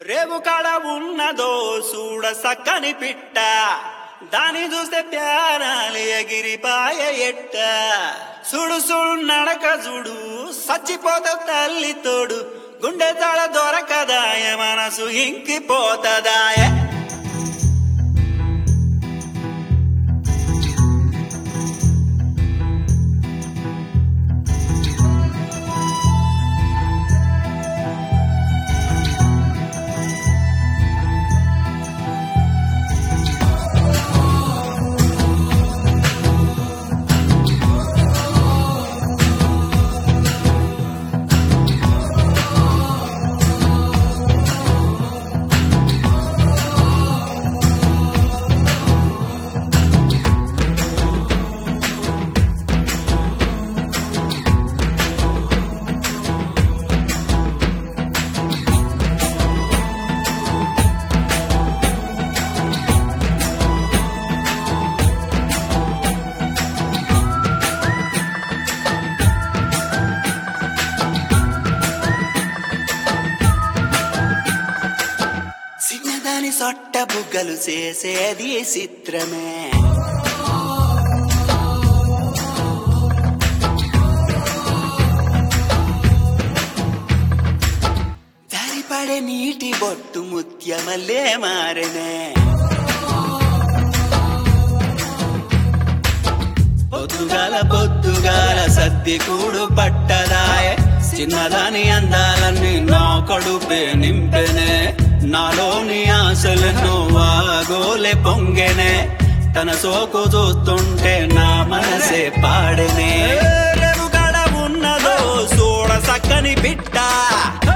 రేవు కాడ ఉన్నదో చూడ సక్కని పిట్ట దాని చూస్తే ప్యారాలి ఎగిరిపాయ ఎట్ట సుడు సుడు నడక చూడు సచ్చిపోత తల్లి తోడు గుండె తాళ దొరకదాయ మనసు ఇంకిపోతదాయ చిన్నదాని సొట్ట బుగ్గలు చేసేది చిత్రమే జారిపడే నీటి బొట్టు ముత్యమల్లే మారనే పొద్దుగాల పొద్దుగాల సద్ది కూడు పట్టదాయ చిన్నదాని అందాలన్నీ నా కడుపే నింపెనే నాలోని ఆశలను వాగోలే పొంగెనే తన సోకు చూస్తుంటే నా మనసే పాడెనే రేవుగడ ఉన్నదో చూడ సక్కని బిట్ట